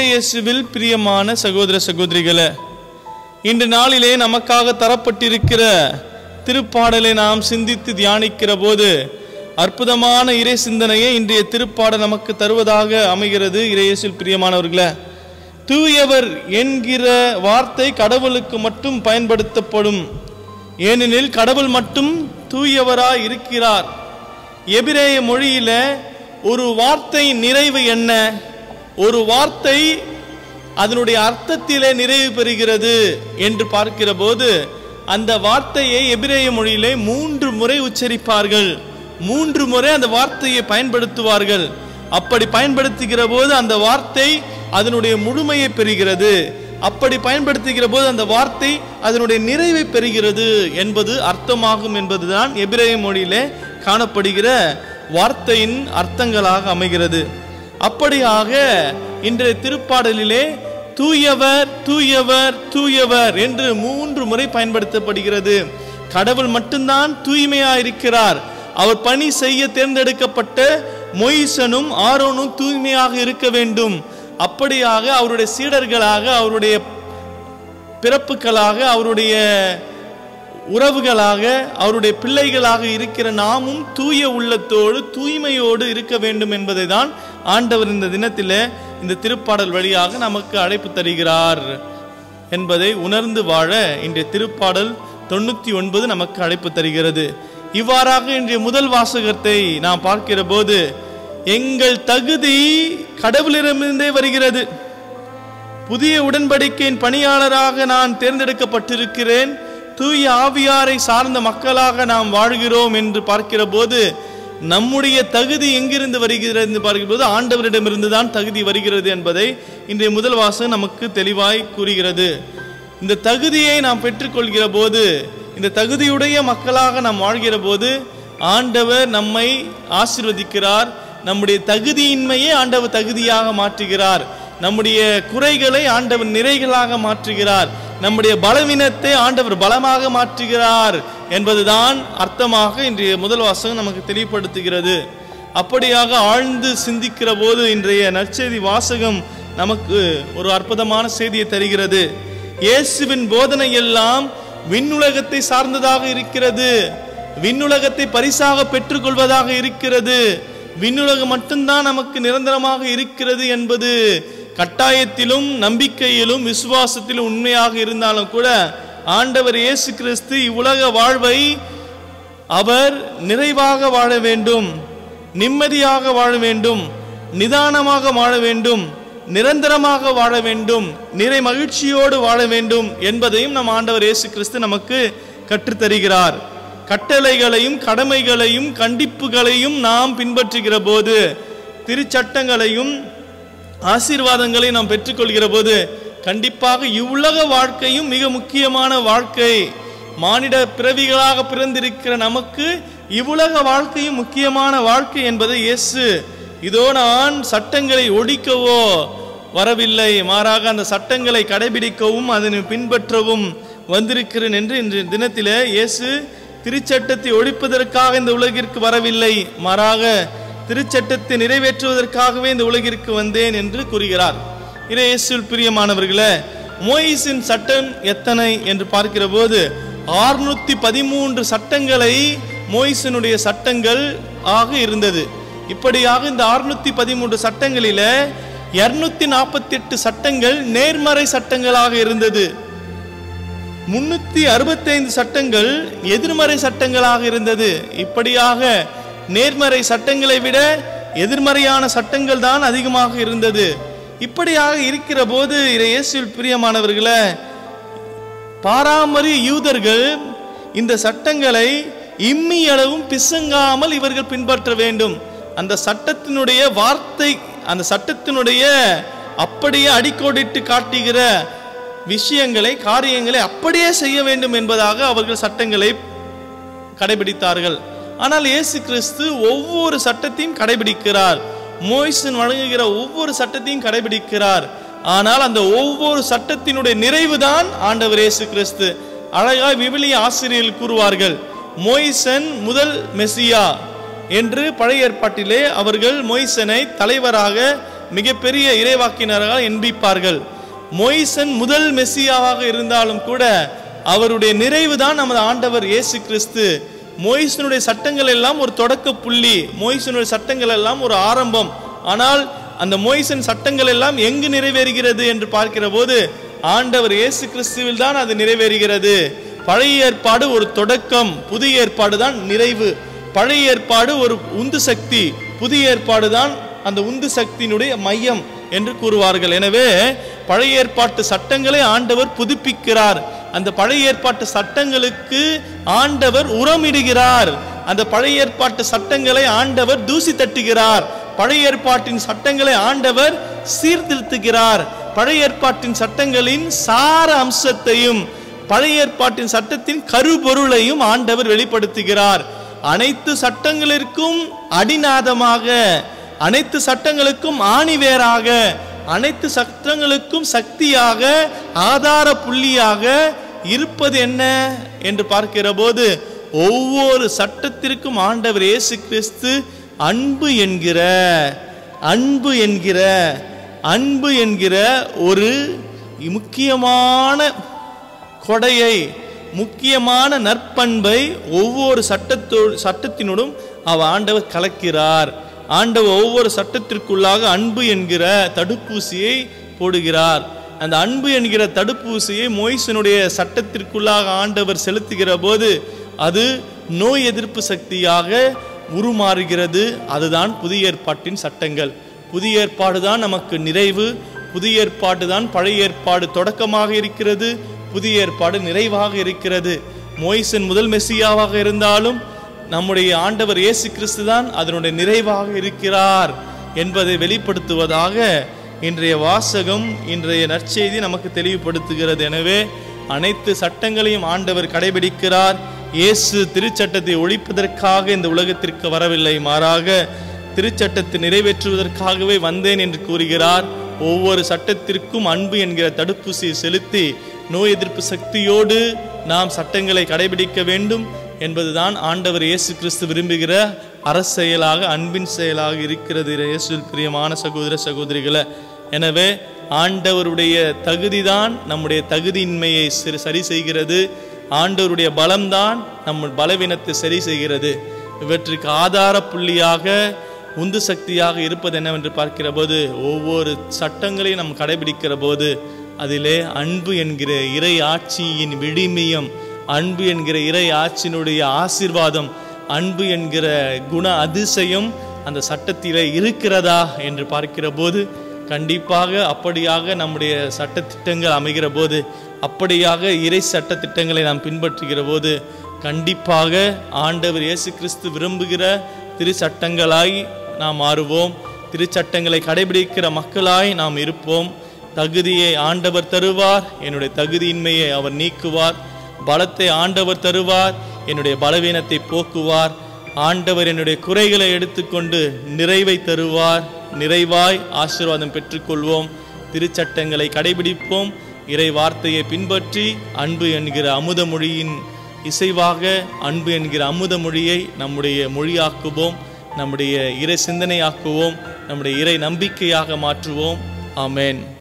இறையேசுவில் பிரியமான சகோதர சகோதரிகளே இன்று நாளிலே நமக்காக தரப்பட்டிருக்கிற திருப்பாடலை நாம் சிந்தித்து தியானிக்கிற போது அற்புதமான இறை சிந்தனையை இன்றைய திருப்பாடல் நமக்கு தருவதாக அமைகிறது இறையேசுவில் பிரியமானவர்களே தூயவர் என்கிற வார்த்தை கடவுளுக்கு மட்டும் பயன்படுத்தப்படும் ஏனெனில் கடவுள் மட்டும் தூயவராய் இருக்கிறார் எபிரேய மொழியில ஒரு வார்த்தை நிறைவு என்ன ஒரு வார்த்தை அதனுடைய அர்த்தத்திலே நிறைவு பெறுகிறது என்று பார்க்கிற போது அந்த வார்த்தையை எபிரேய மொழியிலே மூன்று முறை உச்சரிப்பார்கள் மூன்று முறை அந்த வார்த்தையை பயன்படுத்துவார்கள் அப்படி பயன்படுத்துகிற போது அந்த வார்த்தை அதனுடைய முழுமையை பெறுகிறது அப்படி பயன்படுத்துகிற போது அந்த வார்த்தை அதனுடைய நிறைவை பெறுகிறது என்பது அர்த்தமாகும் என்பதுதான் எபிரேய மொழியிலே காணப்படுகிற வார்த்தையின் அர்த்தங்களாக அமைகிறது அப்படியாக இன்றைய திருப்பாடலிலே தூயவர் தூயவர் தூயவர் என்று மூன்று முறை பயன்படுத்தப்படுகிறது கடவுள் மட்டும்தான் தூய்மையா இருக்கிறார் அவர் பணி செய்ய தேர்ந்தெடுக்கப்பட்ட மொய்சனும் ஆரோனும் தூய்மையாக இருக்க வேண்டும் அப்படியாக அவருடைய சீடர்களாக அவருடைய பிறப்புகளாக அவருடைய உறவுகளாக அவருடைய பிள்ளைகளாக இருக்கிற நாமும் தூய உள்ளத்தோடு தூய்மையோடு இருக்க வேண்டும் என்பதை தான் ஆண்டவர் இந்த தினத்தில் இந்த திருப்பாடல் வழியாக நமக்கு அழைப்பு தருகிறார் என்பதை உணர்ந்து வாழ இன்றைய திருப்பாடல் தொண்ணூத்தி ஒன்பது நமக்கு அழைப்பு தருகிறது இவ்வாறாக இன்றைய முதல் வாசகத்தை நாம் பார்க்கிற போது எங்கள் தகுதி கடவுளிடமிருந்தே வருகிறது புதிய உடன்படிக்கையின் பணியாளராக நான் தேர்ந்தெடுக்கப்பட்டிருக்கிறேன் தூய ஆவியாரை சார்ந்த மக்களாக நாம் வாழ்கிறோம் என்று பார்க்கிற போது நம்முடைய தகுதி எங்கிருந்து வருகிறது என்று பார்க்கிற போது ஆண்டவரிடமிருந்து தான் தகுதி வருகிறது என்பதை இன்றைய முதல் வாசகம் நமக்கு தெளிவாய் கூறுகிறது இந்த தகுதியை நாம் பெற்றுக்கொள்கிற போது இந்த தகுதியுடைய மக்களாக நாம் வாழ்கிற போது ஆண்டவர் நம்மை ஆசிர்வதிக்கிறார் நம்முடைய தகுதியின்மையே ஆண்டவர் தகுதியாக மாற்றுகிறார் நம்முடைய குறைகளை ஆண்டவர் நிறைகளாக மாற்றுகிறார் நம்முடைய பலவீனத்தை ஆண்டவர் பலமாக மாற்றுகிறார் என்பதுதான் அர்த்தமாக இன்றைய முதல் வாசகம் நமக்கு தெளிவுபடுத்துகிறது அப்படியாக ஆழ்ந்து சிந்திக்கிற போது இன்றைய நற்செய்தி வாசகம் நமக்கு ஒரு அற்புதமான செய்தியை தருகிறது இயேசுவின் போதனை எல்லாம் விண்ணுலகத்தை சார்ந்ததாக இருக்கிறது விண்ணுலகத்தை பரிசாக பெற்றுக்கொள்வதாக இருக்கிறது விண்ணுலகம் மட்டும்தான் நமக்கு நிரந்தரமாக இருக்கிறது என்பது கட்டாயத்திலும் நம்பிக்கையிலும் விசுவாசத்திலும் உண்மையாக இருந்தாலும் கூட ஆண்டவர் இயேசு கிறிஸ்து இவ்வுலக வாழ்வை அவர் நிறைவாக வாழ வேண்டும் நிம்மதியாக வாழ வேண்டும் நிதானமாக வாழ வேண்டும் நிரந்தரமாக வாழ வேண்டும் நிறை மகிழ்ச்சியோடு வாழ வேண்டும் என்பதையும் நம் ஆண்டவர் இயேசு கிறிஸ்து நமக்கு கற்றுத்தருகிறார் கட்டளைகளையும் கடமைகளையும் கண்டிப்புகளையும் நாம் பின்பற்றுகிற போது திருச்சட்டங்களையும் ஆசீர்வாதங்களை நாம் பெற்றுக்கொள்கிற போது கண்டிப்பாக இவ்வுலக வாழ்க்கையும் மிக முக்கியமான வாழ்க்கை மானிட பிறவிகளாக பிறந்திருக்கிற நமக்கு இவ்வுலக வாழ்க்கையும் முக்கியமான வாழ்க்கை என்பதை இயேசு இதோ நான் சட்டங்களை ஒழிக்கவோ வரவில்லை மாறாக அந்த சட்டங்களை கடைபிடிக்கவும் அதனை பின்பற்றவும் வந்திருக்கிறேன் என்று இன்று தினத்திலே இயேசு திருச்சட்டத்தை ஒழிப்பதற்காக இந்த உலகிற்கு வரவில்லை மாறாக திருச்சட்டத்தை நிறைவேற்றுவதற்காகவே இந்த உலகிற்கு வந்தேன் என்று கூறுகிறார் இயேசுவில் பிரியமானவர்களே மோயிசின் சட்டம் எத்தனை என்று பார்க்கிற போது ஆறுநூத்தி பதிமூன்று சட்டங்களை மோயிசனுடைய சட்டங்கள் ஆக இருந்தது இப்படியாக இந்த அறுநூத்தி பதிமூன்று சட்டங்களில இருநூத்தி நாற்பத்தி எட்டு சட்டங்கள் நேர்மறை சட்டங்களாக இருந்தது முன்னூத்தி அறுபத்தைந்து சட்டங்கள் எதிர்மறை சட்டங்களாக இருந்தது இப்படியாக நேர்மறை சட்டங்களை விட எதிர்மறையான சட்டங்கள் தான் அதிகமாக இருந்தது இப்படியாக இருக்கிற போது இயேசுவில் பிரியமானவர்களே பாராமரிய யூதர்கள் இந்த சட்டங்களை இம்மி அளவும் பிசங்காமல் இவர்கள் பின்பற்ற வேண்டும் அந்த சட்டத்தினுடைய வார்த்தை அந்த சட்டத்தினுடைய அப்படியே அடிக்கோடிட்டு காட்டுகிற விஷயங்களை காரியங்களை அப்படியே செய்ய வேண்டும் என்பதாக அவர்கள் சட்டங்களை கடைபிடித்தார்கள் ஆனால் இயேசு கிறிஸ்து ஒவ்வொரு சட்டத்தையும் கடைபிடிக்கிறார் மோய்சன் வழங்குகிற ஒவ்வொரு சட்டத்தையும் கடைபிடிக்கிறார் ஆனால் அந்த ஒவ்வொரு சட்டத்தினுடைய நிறைவுதான் ஆண்டவர் இயேசு கிறிஸ்து அழகாய் விவிலிய ஆசிரியர்கள் கூறுவார்கள் மோய்சன் முதல் மெசியா என்று பழைய ஏற்பாட்டிலே அவர்கள் மொய்சனை தலைவராக மிகப்பெரிய இறைவாக்கினராக எண்பிப்பார்கள் மொய்சன் முதல் மெஸ்ஸியாவாக இருந்தாலும் கூட அவருடைய நிறைவு தான் நமது ஆண்டவர் இயேசு கிறிஸ்து மொய்சனுடைய சட்டங்கள் எல்லாம் ஒரு தொடக்க புள்ளி மொய்சனுடைய சட்டங்கள் எல்லாம் ஒரு ஆரம்பம் ஆனால் அந்த மொய்சன் சட்டங்கள் எல்லாம் எங்கு நிறைவேறுகிறது என்று பார்க்கிற போது ஆண்டவர் இயேசு கிறிஸ்துவில் தான் அது நிறைவேறுகிறது பழைய ஏற்பாடு ஒரு தொடக்கம் புதிய ஏற்பாடு தான் நிறைவு பழைய ஏற்பாடு ஒரு உந்து சக்தி புதிய ஏற்பாடு தான் அந்த உந்து சக்தியினுடைய மையம் என்று கூறுவார்கள் எனவே பழைய ஏற்பாட்டு சட்டங்களை ஆண்டவர் புதுப்பிக்கிறார் அந்த பழைய ஏற்பாட்டு சட்டங்களுக்கு ஆண்டவர் உரமிடுகிறார் அந்த பழைய ஏற்பாட்டு சட்டங்களை ஆண்டவர் தூசி தட்டுகிறார் பழைய ஏற்பாட்டின் சட்டங்களை ஆண்டவர் சீர்திருத்துகிறார் பழைய ஏற்பாட்டின் சட்டங்களின் சார அம்சத்தையும் பழைய ஏற்பாட்டின் சட்டத்தின் கருபொருளையும் ஆண்டவர் வெளிப்படுத்துகிறார் அனைத்து சட்டங்களிற்கும் அடிநாதமாக அனைத்து சட்டங்களுக்கும் ஆணிவேராக அனைத்து சட்டங்களுக்கும் சக்தியாக ஆதார புள்ளியாக இருப்பது என்ன என்று பார்க்கிற போது ஒவ்வொரு சட்டத்திற்கும் ஆண்டவர் இயேசு கிறிஸ்து அன்பு என்கிற அன்பு என்கிற அன்பு என்கிற ஒரு முக்கியமான கொடையை முக்கியமான நற்பண்பை ஒவ்வொரு சட்டத்தோ சட்டத்தினோடும் அவ ஆண்டவர் கலக்கிறார் ஆண்டவர் ஒவ்வொரு சட்டத்திற்குள்ளாக அன்பு என்கிற தடுப்பூசியை போடுகிறார் அந்த அன்பு என்கிற தடுப்பூசியை மொய்சனுடைய சட்டத்திற்குள்ளாக ஆண்டவர் செலுத்துகிற போது அது நோய் எதிர்ப்பு சக்தியாக உருமாறுகிறது அதுதான் புதிய ஏற்பாட்டின் சட்டங்கள் புதிய ஏற்பாடு தான் நமக்கு நிறைவு புதிய ஏற்பாடு தான் பழைய ஏற்பாடு தொடக்கமாக இருக்கிறது புதிய ஏற்பாடு நிறைவாக இருக்கிறது மோய்சன் முதல் மெஸ்ஸியாவாக இருந்தாலும் நம்முடைய ஆண்டவர் இயேசு கிறிஸ்து தான் அதனுடைய நிறைவாக இருக்கிறார் என்பதை வெளிப்படுத்துவதாக இன்றைய வாசகம் இன்றைய நற்செய்தி நமக்கு தெளிவுபடுத்துகிறது எனவே அனைத்து சட்டங்களையும் ஆண்டவர் கடைபிடிக்கிறார் இயேசு திருச்சட்டத்தை ஒழிப்பதற்காக இந்த உலகத்திற்கு வரவில்லை மாறாக திருச்சட்டத்தை நிறைவேற்றுவதற்காகவே வந்தேன் என்று கூறுகிறார் ஒவ்வொரு சட்டத்திற்கும் அன்பு என்கிற தடுப்பூசியை செலுத்தி நோய் எதிர்ப்பு சக்தியோடு நாம் சட்டங்களை கடைபிடிக்க வேண்டும் என்பதுதான் ஆண்டவர் இயேசு கிறிஸ்து விரும்புகிற அரசெயலாக அன்பின் செயலாக இருக்கிறது இயேசுவில் பிரியமான சகோதர சகோதரிகளை எனவே ஆண்டவருடைய தகுதிதான் நம்முடைய தகுதியின்மையை சரி- சரி செய்கிறது ஆண்டவருடைய பலம்தான் நம்ம பலவீனத்தை சரி செய்கிறது இவற்றுக்கு ஆதார புள்ளியாக உந்து சக்தியாக இருப்பது என்னவென்று பார்க்கிற போது ஒவ்வொரு சட்டங்களையும் நாம் கடைபிடிக்கிற போது அதிலே அன்பு என்கிற இறை ஆட்சியின் விடிமியம் அன்பு என்கிற இறை ஆட்சியினுடைய ஆசீர்வாதம் அன்பு என்கிற குண அதிசயம் அந்த சட்டத்திலே இருக்கிறதா என்று பார்க்கிற போது கண்டிப்பாக அப்படியாக நம்முடைய சட்டத்திட்டங்கள் அமைகிற போது அப்படியாக இறை சட்ட திட்டங்களை நாம் பின்பற்றுகிற போது கண்டிப்பாக ஆண்டவர் இயேசு கிறிஸ்து விரும்புகிற திருச்சட்டங்களாய் நாம் மாறுவோம் திருச்சட்டங்களை கடைபிடிக்கிற மக்களாய் நாம் இருப்போம் தகுதியை ஆண்டவர் தருவார் என்னுடைய தகுதியின்மையை அவர் நீக்குவார் பலத்தை ஆண்டவர் தருவார் என்னுடைய பலவீனத்தை போக்குவார் ஆண்டவர் என்னுடைய குறைகளை எடுத்துக்கொண்டு நிறைவை தருவார் நிறைவாய் ஆசீர்வாதம் பெற்றுக்கொள்வோம் திருச்சட்டங்களை கடைபிடிப்போம் இறை வார்த்தையை பின்பற்றி அன்பு என்கிற அமுத மொழியின் இசைவாக அன்பு என்கிற அமுத மொழியை நம்முடைய மொழியாக்குவோம் நம்முடைய இறை சிந்தனையாக்குவோம் நம்முடைய இறை நம்பிக்கையாக மாற்றுவோம் ஆமென்